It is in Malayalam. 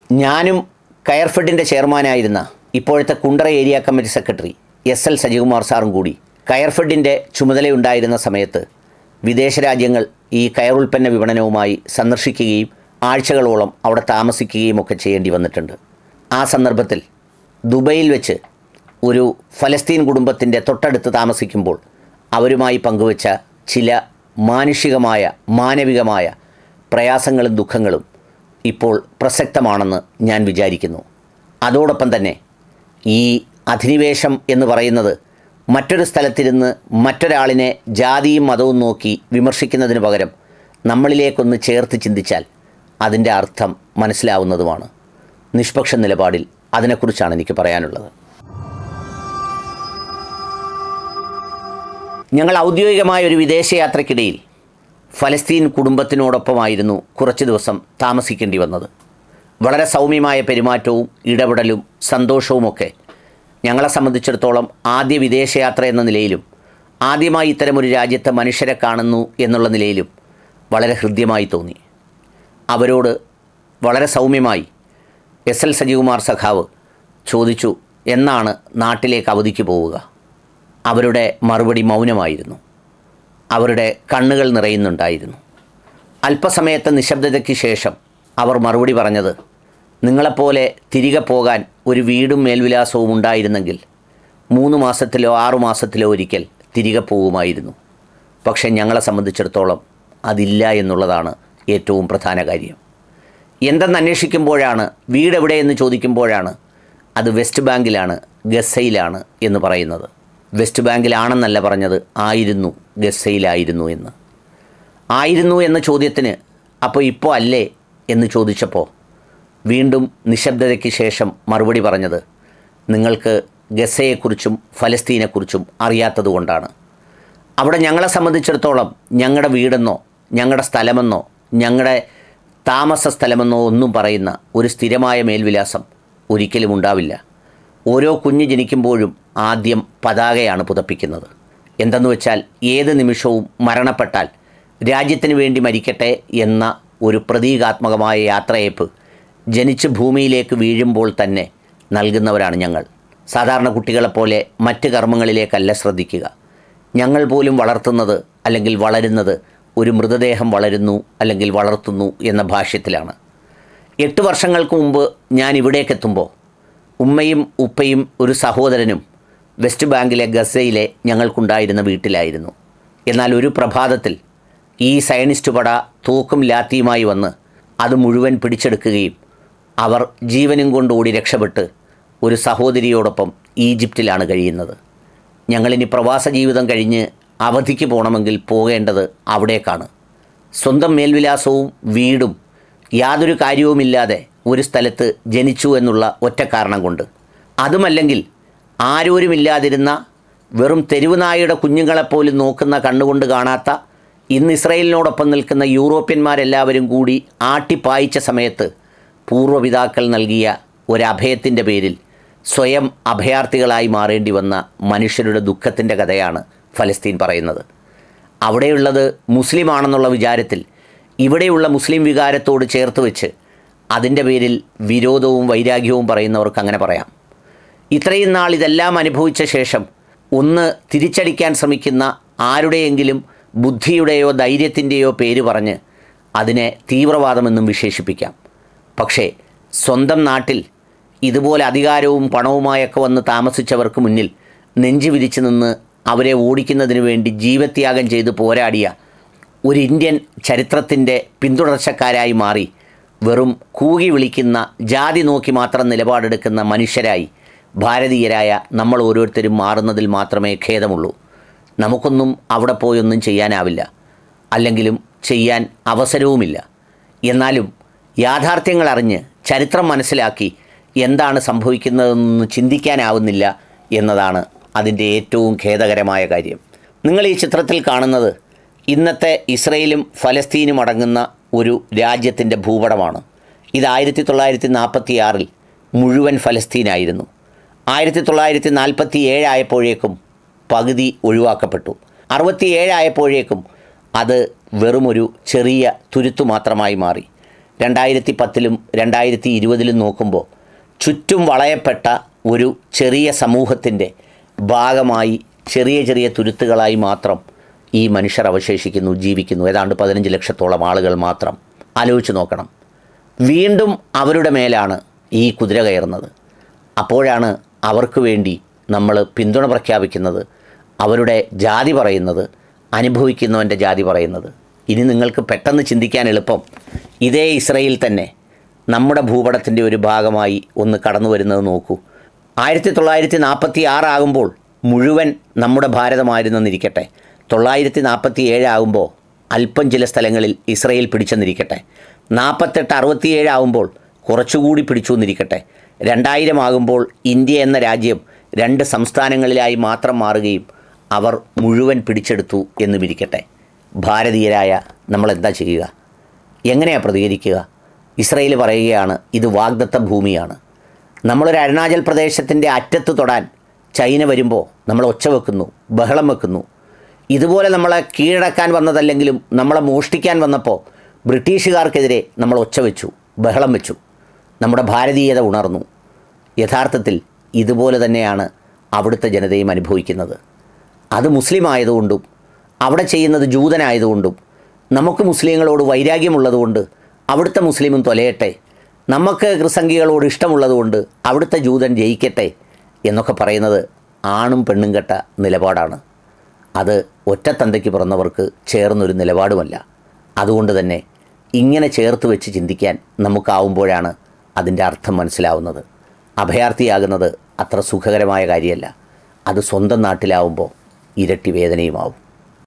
ഞാനും കയർഫെഡിൻ്റെ ചെയർമാനായിരുന്ന ഇപ്പോഴത്തെ Kundara area committee secretary S L Sajikumar സാറും കൂടി കയർഫെഡിൻ്റെ ചുമതലയുണ്ടായിരുന്ന സമയത്ത് വിദേശ രാജ്യങ്ങൾ ഈ കയർ ഉൽപ്പന്ന വിപണനവുമായി സന്ദർശിക്കുകയും ആഴ്ചകളോളം അവിടെ താമസിക്കുകയും ഒക്കെ ചെയ്യേണ്ടി വന്നിട്ടുണ്ട് ആ സന്ദർഭത്തിൽ ദുബൈയിൽ വെച്ച് ഒരു ഫലസ്തീൻ കുടുംബത്തിൻ്റെ തൊട്ടടുത്ത് താമസിക്കുമ്പോൾ അവരുമായി പങ്കുവച്ച ചില മാനുഷികമായ മാനവികമായ പ്രയാസങ്ങളും ദുഃഖങ്ങളും ഇപ്പോൾ പ്രസക്തമാണെന്ന് ഞാൻ വിചാരിക്കുന്നു അതോടൊപ്പം തന്നെ ഈ അധിനിവേശം എന്ന് പറയുന്നത് മറ്റൊരു സ്ഥലത്തിരുന്ന് മറ്റൊരാളിനെ ജാതിയും മതവും നോക്കി വിമർശിക്കുന്നതിന് പകരം നമ്മളിലേക്കൊന്ന് ചേർത്ത് ചിന്തിച്ചാൽ അതിൻ്റെ അർത്ഥം മനസ്സിലാവുന്നതുമാണ് നിഷ്പക്ഷ നിലപാടിൽ അതിനെക്കുറിച്ചാണ് എനിക്ക് പറയാനുള്ളത് ഞങ്ങൾ ഔദ്യോഗികമായ ഒരു വിദേശയാത്രയ്ക്കിടയിൽ ഫലസ്തീൻ കുടുംബത്തിനോടൊപ്പമായിരുന്നു കുറച്ച് ദിവസം താമസിക്കേണ്ടി വന്നത് വളരെ സൗമ്യമായ പെരുമാറ്റവും ഇടപെടലും സന്തോഷവുമൊക്കെ ഞങ്ങളെ സംബന്ധിച്ചിടത്തോളം ആദ്യ വിദേശയാത്ര എന്ന നിലയിലും ആദ്യമായി ഇത്തരമൊരു രാജ്യത്തെ മനുഷ്യരെ കാണുന്നു എന്നുള്ള നിലയിലും വളരെ ഹൃദ്യമായി തോന്നി അവരോട് വളരെ സൗമ്യമായി എസ് എൽ സജികുമാർ സഖാവ് ചോദിച്ചു എന്നാണ് നാട്ടിലേക്ക് അവധിക്ക് പോവുക അവരുടെ മറുപടി മൗനമായിരുന്നു അവരുടെ കണ്ണുകൾ നിറയുന്നുണ്ടായിരുന്നു അല്പസമയത്തെ നിശബ്ദതയ്ക്ക് ശേഷം അവർ മറുപടി പറഞ്ഞത് നിങ്ങളെപ്പോലെ തിരികെ പോകാൻ ഒരു വീടും മേൽവിലാസവും ഉണ്ടായിരുന്നെങ്കിൽ മൂന്ന് മാസത്തിലോ ആറു മാസത്തിലോ ഒരിക്കൽ തിരികെ പോകുമായിരുന്നു പക്ഷേ ഞങ്ങളെ സംബന്ധിച്ചിടത്തോളം അതില്ല എന്നുള്ളതാണ് ഏറ്റവും പ്രധാന കാര്യം എന്തെന്ന് അന്വേഷിക്കുമ്പോഴാണ് വീട് എവിടെയെന്ന് ചോദിക്കുമ്പോഴാണ് അത് വെസ്റ്റ് ബാങ്കിലാണ് ഗസയിലാണ് എന്ന് പറയുന്നത് വെസ്റ്റ് ബാങ്കിലാണെന്നല്ല പറഞ്ഞത് ആയിരുന്നു ഗസയിലായിരുന്നു എന്ന് ആയിരുന്നു എന്ന ചോദ്യത്തിന് അപ്പോൾ ഇപ്പോൾ അല്ലേ എന്ന് ചോദിച്ചപ്പോൾ വീണ്ടും നിശബ്ദതയ്ക്ക് ശേഷം മറുപടി പറഞ്ഞത് നിങ്ങൾക്ക് ഗസയെക്കുറിച്ചും ഫലസ്തീനെക്കുറിച്ചും അറിയാത്തതുകൊണ്ടാണ് അവിടെ ഞങ്ങളെ സംബന്ധിച്ചിടത്തോളം ഞങ്ങളുടെ വീടെന്നോ ഞങ്ങളുടെ സ്ഥലമെന്നോ ഞങ്ങളുടെ താമസ സ്ഥലമെന്നോ ഒന്നും പറയുന്ന ഒരു സ്ഥിരമായ മേൽവിലാസം ഒരിക്കലും ഉണ്ടാവില്ല ഓരോ കുഞ്ഞ് ജനിക്കുമ്പോഴും ആദ്യം പതാകയാണ് പുതപ്പിക്കുന്നത് എന്തെന്ന് വെച്ചാൽ ഏത് നിമിഷവും മരണപ്പെട്ടാൽ രാജ്യത്തിന് വേണ്ടി മരിക്കട്ടെ എന്ന ഒരു പ്രതീകാത്മകമായ യാത്രയപ്പ് ജനിച്ച് ഭൂമിയിലേക്ക് വീഴുമ്പോൾ തന്നെ നൽകുന്നവരാണ് ഞങ്ങൾ സാധാരണ കുട്ടികളെപ്പോലെ മറ്റ് കർമ്മങ്ങളിലേക്കല്ല ശ്രദ്ധിക്കുക ഞങ്ങൾ പോലും വളർത്തുന്നത് അല്ലെങ്കിൽ വളരുന്നത് ഒരു മൃതദേഹം വളരുന്നു അല്ലെങ്കിൽ വളർത്തുന്നു എന്ന ഭാഷ്യത്തിലാണ് എട്ട് വർഷങ്ങൾക്ക് മുമ്പ് ഞാൻ ഇവിടേക്കെത്തുമ്പോൾ ഉമ്മയും ഉപ്പയും ഒരു സഹോദരനും വെസ്റ്റ് ബാങ്കിലെ ഗസയിലെ ഞങ്ങൾക്കുണ്ടായിരുന്ന വീട്ടിലായിരുന്നു എന്നാൽ ഒരു പ്രഭാതത്തിൽ ഈ സയനിസ്റ്റ് പട തൂക്കും ലാത്തിയുമായി വന്ന് അത് മുഴുവൻ പിടിച്ചെടുക്കുകയും അവർ ജീവനും കൊണ്ട് ഓടി രക്ഷപ്പെട്ട് ഒരു സഹോദരിയോടൊപ്പം ഈജിപ്തിലാണ് കഴിയുന്നത് ഞങ്ങളിനി പ്രവാസ ജീവിതം കഴിഞ്ഞ് അവധിക്ക് പോകണമെങ്കിൽ പോകേണ്ടത് അവിടേക്കാണ് സ്വന്തം മേൽവിലാസവും വീടും യാതൊരു കാര്യവുമില്ലാതെ ഒരു സ്ഥലത്ത് ജനിച്ചു എന്നുള്ള ഒറ്റ കാരണം കൊണ്ട് അതുമല്ലെങ്കിൽ ആരോരുമില്ലാതിരുന്ന വെറും തെരുവ് നായയുടെ കുഞ്ഞുങ്ങളെപ്പോലും നോക്കുന്ന കണ്ണുകൊണ്ട് കാണാത്ത ഇന്ന് ഇസ്രയേലിനോടൊപ്പം നിൽക്കുന്ന യൂറോപ്യന്മാരെല്ലാവരും കൂടി ആട്ടിപ്പായിച്ച സമയത്ത് പൂർവ്വപിതാക്കൾ നൽകിയ ഒരഭയത്തിൻ്റെ പേരിൽ സ്വയം അഭയാർത്ഥികളായി മാറേണ്ടി വന്ന മനുഷ്യരുടെ ദുഃഖത്തിൻ്റെ കഥയാണ് ഫലസ്തീൻ പറയുന്നത് അവിടെയുള്ളത് മുസ്ലിമാണെന്നുള്ള വിചാരത്തിൽ ഇവിടെയുള്ള മുസ്ലിം വികാരത്തോട് ചേർത്ത് വെച്ച് അതിൻ്റെ പേരിൽ വിരോധവും വൈരാഗ്യവും പറയുന്നവർക്ക് അങ്ങനെ പറയാം ഇത്രയും നാൾ ഇതെല്ലാം അനുഭവിച്ച ശേഷം ഒന്ന് തിരിച്ചടിക്കാൻ ശ്രമിക്കുന്ന ആരുടെയെങ്കിലും ബുദ്ധിയുടെയോ ധൈര്യത്തിൻ്റെയോ പേര് പറഞ്ഞ് അതിനെ തീവ്രവാദമെന്നും വിശേഷിപ്പിക്കാം പക്ഷേ സ്വന്തം നാട്ടിൽ ഇതുപോലെ അധികാരവും പണവുമായൊക്കെ വന്ന് താമസിച്ചവർക്ക് മുന്നിൽ നെഞ്ചു വിരിച്ചു നിന്ന് അവരെ ഓടിക്കുന്നതിന് വേണ്ടി ജീവത്യാഗം ചെയ്ത് പോരാടിയ ഒരു ഇന്ത്യൻ ചരിത്രത്തിൻ്റെ പിന്തുടർച്ചക്കാരായി മാറി വെറും കൂകി വിളിക്കുന്ന ജാതി നോക്കി മാത്രം നിലപാടെടുക്കുന്ന മനുഷ്യരായി ഭാരതീയരായ നമ്മൾ ഓരോരുത്തരും മാറുന്നതിൽ മാത്രമേ ഖേദമുള്ളൂ നമുക്കൊന്നും അവിടെ പോയൊന്നും ചെയ്യാനാവില്ല അല്ലെങ്കിലും ചെയ്യാൻ അവസരവുമില്ല എന്നാലും യാഥാർത്ഥ്യങ്ങൾ അറിഞ്ഞ് ചരിത്രം മനസ്സിലാക്കി എന്താണ് സംഭവിക്കുന്നതെന്ന് ചിന്തിക്കാനാവുന്നില്ല എന്നതാണ് അതിൻ്റെ ഏറ്റവും ഖേദകരമായ കാര്യം നിങ്ങൾ ഈ ചിത്രത്തിൽ കാണുന്നത് ഇന്നത്തെ ഇസ്രയേലും ഫലസ്തീനും അടങ്ങുന്ന ഒരു രാജ്യത്തിൻ്റെ ഭൂപടമാണ് ഇത് ആയിരത്തി തൊള്ളായിരത്തി നാൽപ്പത്തി ആറിൽ മുഴുവൻ ഫലസ്തീനായിരുന്നു ആയിരത്തി തൊള്ളായിരത്തി നാൽപ്പത്തി ഏഴായപ്പോഴേക്കും പകുതി ഒഴിവാക്കപ്പെട്ടു അറുപത്തി ഏഴായപ്പോഴേക്കും അത് വെറുമൊരു ചെറിയ തുരുത്തു മാത്രമായി മാറി രണ്ടായിരത്തി പത്തിലും രണ്ടായിരത്തി ഇരുപതിലും നോക്കുമ്പോൾ ചുറ്റും വളയപ്പെട്ട ഒരു ചെറിയ സമൂഹത്തിൻ്റെ ഭാഗമായി ചെറിയ ചെറിയ തുരുത്തുകളായി മാത്രം ഈ മനുഷ്യർ അവശേഷിക്കുന്നു ജീവിക്കുന്നു ഏതാണ്ട് പതിനഞ്ച് ലക്ഷത്തോളം ആളുകൾ മാത്രം ആലോചിച്ച് നോക്കണം വീണ്ടും അവരുടെ മേലാണ് ഈ കുതിര കയറുന്നത് അപ്പോഴാണ് അവർക്ക് വേണ്ടി നമ്മൾ പിന്തുണ പ്രഖ്യാപിക്കുന്നത് അവരുടെ ജാതി പറയുന്നത് അനുഭവിക്കുന്നവൻ്റെ ജാതി പറയുന്നത് ഇനി നിങ്ങൾക്ക് പെട്ടെന്ന് ചിന്തിക്കാൻ എളുപ്പം ഇതേ ഇസ്രയേൽ തന്നെ നമ്മുടെ ഭൂപടത്തിൻ്റെ ഒരു ഭാഗമായി ഒന്ന് കടന്നു വരുന്നത് നോക്കൂ ആയിരത്തി തൊള്ളായിരത്തി നാൽപ്പത്തി ആറാകുമ്പോൾ മുഴുവൻ നമ്മുടെ ഭാരതമായിരുന്നെന്നിരിക്കട്ടെ തൊള്ളായിരത്തി നാൽപ്പത്തി ഏഴാകുമ്പോൾ അല്പം ചില സ്ഥലങ്ങളിൽ ഇസ്രയേൽ പിടിച്ചെന്നിരിക്കട്ടെ നാൽപ്പത്തെട്ട് അറുപത്തിയേഴ് ആകുമ്പോൾ കുറച്ചുകൂടി പിടിച്ചു എന്നിരിക്കട്ടെ രണ്ടായിരം ആകുമ്പോൾ ഇന്ത്യ എന്ന രാജ്യം രണ്ട് സംസ്ഥാനങ്ങളിലായി മാത്രം മാറുകയും അവർ മുഴുവൻ പിടിച്ചെടുത്തു എന്നുമിരിക്കട്ടെ ഭാരതീയരായ നമ്മൾ എന്താ ചെയ്യുക എങ്ങനെയാണ് പ്രതികരിക്കുക ഇസ്രയേൽ പറയുകയാണ് ഇത് വാഗ്ദത്ത ഭൂമിയാണ് നമ്മളൊരു അരുണാചൽ പ്രദേശത്തിൻ്റെ അറ്റത്ത് തൊടാൻ ചൈന വരുമ്പോൾ നമ്മൾ ഒച്ച വെക്കുന്നു ബഹളം വെക്കുന്നു ഇതുപോലെ നമ്മളെ കീഴടക്കാൻ വന്നതല്ലെങ്കിലും നമ്മളെ മോഷ്ടിക്കാൻ വന്നപ്പോൾ ബ്രിട്ടീഷുകാർക്കെതിരെ നമ്മൾ ഒച്ച വെച്ചു ബഹളം വെച്ചു നമ്മുടെ ഭാരതീയത ഉണർന്നു യഥാർത്ഥത്തിൽ ഇതുപോലെ തന്നെയാണ് അവിടുത്തെ ജനതയും അനുഭവിക്കുന്നത് അത് മുസ്ലിം ആയതുകൊണ്ടും അവിടെ ചെയ്യുന്നത് ജൂതനായതുകൊണ്ടും നമുക്ക് മുസ്ലിങ്ങളോട് വൈരാഗ്യമുള്ളതുകൊണ്ട് അവിടുത്തെ മുസ്ലിമും തൊലയട്ടെ നമുക്ക് ക്രിസംഖികളോട് ഇഷ്ടമുള്ളതുകൊണ്ട് അവിടുത്തെ ജൂതൻ ജയിക്കട്ടെ എന്നൊക്കെ പറയുന്നത് ആണും പെണ്ണും കെട്ട നിലപാടാണ് അത് ഒറ്റത്തന്തയ്ക്ക് പിറന്നവർക്ക് ചേർന്നൊരു നിലപാടുമല്ല അതുകൊണ്ട് തന്നെ ഇങ്ങനെ ചേർത്ത് വെച്ച് ചിന്തിക്കാൻ നമുക്കാവുമ്പോഴാണ് അതിൻ്റെ അർത്ഥം മനസ്സിലാവുന്നത് അഭയാർത്ഥിയാകുന്നത് അത്ര സുഖകരമായ കാര്യമല്ല അത് സ്വന്തം നാട്ടിലാവുമ്പോൾ ഇരട്ടി വേദനയുമാവും